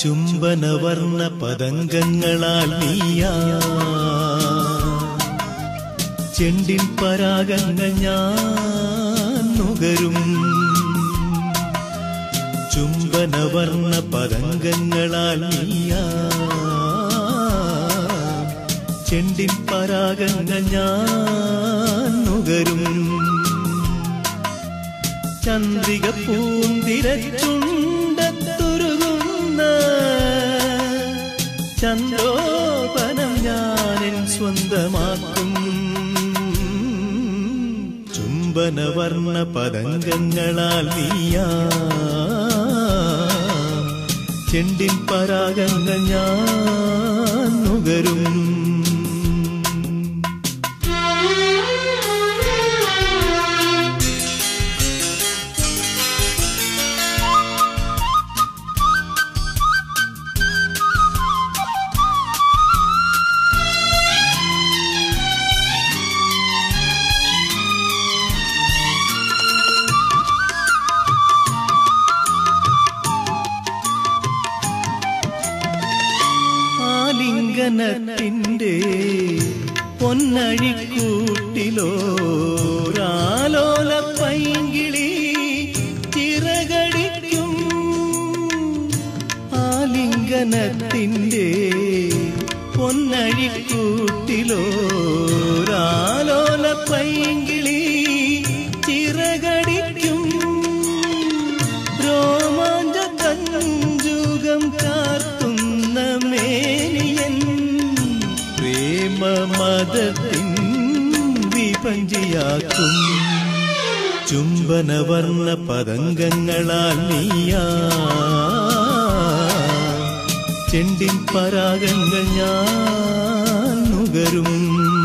ചുംബനവർണ്ണ പതംഗങ്ങളാൽ നീയാ ചെണ്ടിൻ പരാഗങ്ങൾ ഞാൻ നുകരും ചുംബനവർണ്ണ പതംഗങ്ങളാൽ നീയാ ചെണ്ടിൻ പരാഗങ്ങൾ ഞാൻ നുകരും ചന്ദ്രിക പൂന്തിരച്ചുണ്ടത്തുരുകുന്ന ചന്ദ്രോപനം ഞാനിൻ സ്വന്തമാക്കും ചുംബനവർണ്ണ പതംഗങ്ങളാൽ നീയാ ചെണ്ടിൻ പരാഗങ്ങൾ ഞാൻ നുകരും ആലിംഗനത്തിന്റെ പൊന്നഴിക്കൂട്ടിലോ രാലോല പൈങ്കിളി ചിറകടിക്കും ആലിംഗനത്തിന്റെ പൊന്നഴിക്കൂട്ടിലോ രാലോല പൈങ്കിളി ചിറകടിക്കും രോമാഞ്ച കഞ്ചുകം കാർത്തുന്ന മേനിയൻ പ്രേമമതത്തിൻ വിപഞ്ചിയാക്കും ചുംബനവർണ്ണ പതംഗങ്ങളാൽ നീയാ ചെണ്ടിൻ പരാഗങ്ങൾ ഞാൻ നുകരും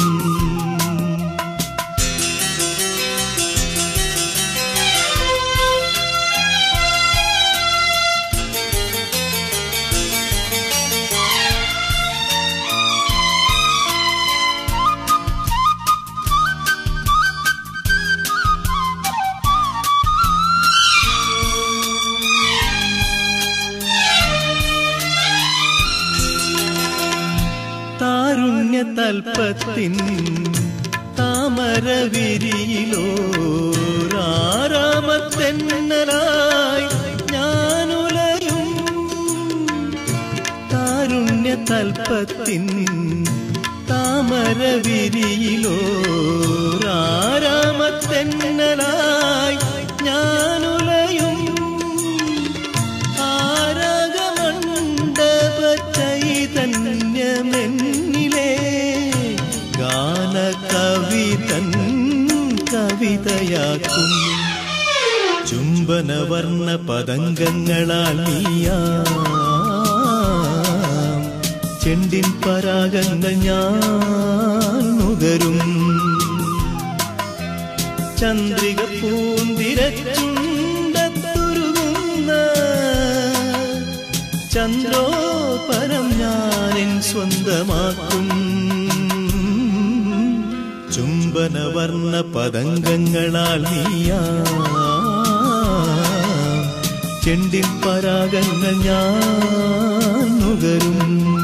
താരുണ്യ തൽപ്പത്തിൻ താമര വിരിയിലോ രാരാമത്തെന്നലായി ഞാനുലയും താരുണ്യ തൽപ്പത്തിൻ താമര വിരിയിലോ രാരാമത്തെന്നലായി ഞാനുലയും ആരാഗമണ്ഡപ ചൈതന്യമെന്നിലെ ഗാന കവിതൻ കവിതയാക്കും ചുംബനവർണ്ണ പതംഗങ്ങളാൽ നീയാ ചെണ്ടിൻ പരാഗങ്ങൾ ഞാൻ നുകരും ചന്ദ്രിക പൂന്തിരച്ചുണ്ടത്തുരുകുന്ന ചന്ദ്രോപരം ഞാനിൻ സ്വന്തമാക്കും ചുംബനവർണ്ണ പതംഗങ്ങളാൽ നീയാ ചെണ്ടിൻ പരാഗങ്ങൾ ഞാൻ നുകരും